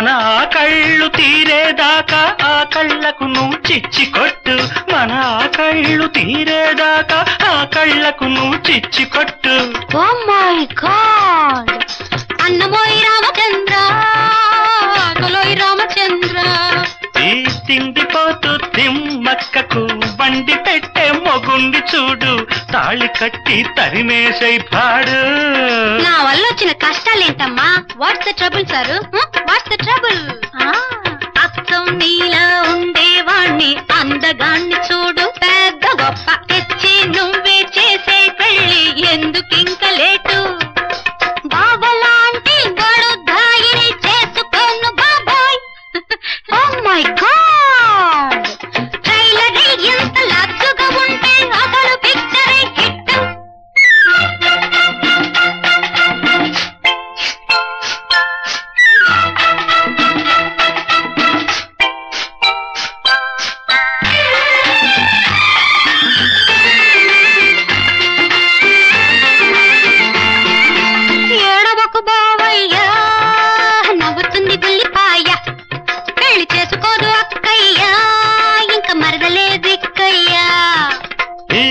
మన ఆ కళ్ళు తీరేదాకా ఆ కళ్ళకు నువ్వు చిచ్చి కొట్టు మన ఆ కళ్ళు తీరేదాకా ఆ కళ్ళకు నువ్వు చిచ్చి కొట్టు ఓ మై గాడ్ అన్నమోయి రామచంద్ర ఆకలోయి రామచంద్ర ఈ తిండిపోతూ తిమ్మక్కకు వండి పెట్టే మొగుండి చూడు తాళి కట్టి తరిమేసై పాడు నా వల్ల వచ్చిన కష్టాలేంటమ్మా what's the trouble sir what's the trouble అచ్చం నీలా ఉండేవాణ్ణి అందగాన్ని చూడు పెద్ద గొప్ప తెచ్చి నువ్వే చేసే పెళ్ళి ఎందుకింక లేటు బాబలాంటి గడుద్దాయిని చేసుకోను బాబాయ్ ఓ మై గాడ్ ట్రైలర్ ఎంత లచ్చుగా ఉంటే అసలు పిక్చర్ హిట్ ఏడవకు బావయ్యా నవ్వుతుంది బుల్లిపాయ పెళ్లి చేసుకోదు అక్కయ్యా ఇంకా మరదలే దిక్కయ్యా ఈ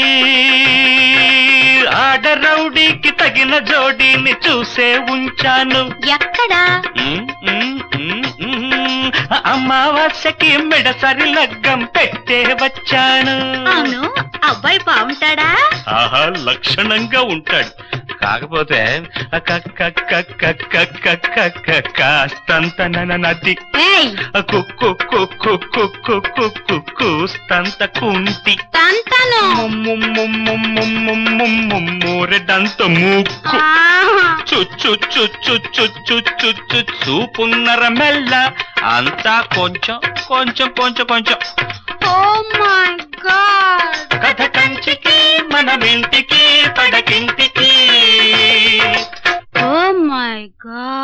ఆడరౌడీకి తగిన జోడీని చూసే ఉంచాను ఎక్కడా ఉమ్, ఉమ్, ఉమ్, ఉమ్. అమావాస్యకి మెడసరి లగ్గం పెట్టే వచ్చాను అవును అబ్బాయి బాగుంటాడా ఆహా లక్షణంగా ఉంటాడు కాకపోతే క- క- క- క- క- క- క- క- కాస్తంత నన- నది ఏయ్ కుక్కు కుక్కు కుక్కు కుక్కు కూస్తంత కుంటి తంతను మూరెడంత మూక్కు ఆహా. చుచ్చు చుచ్చు చుచ్చు చుచ్చు చూపున్నర మెల్ల అంతా కొంచెం కొంచెం కొంచెం కొంచెం ఓ మై గాడ్ కథ కంచికి మనమింటికి పడకింటికి ఓ మై గాడ్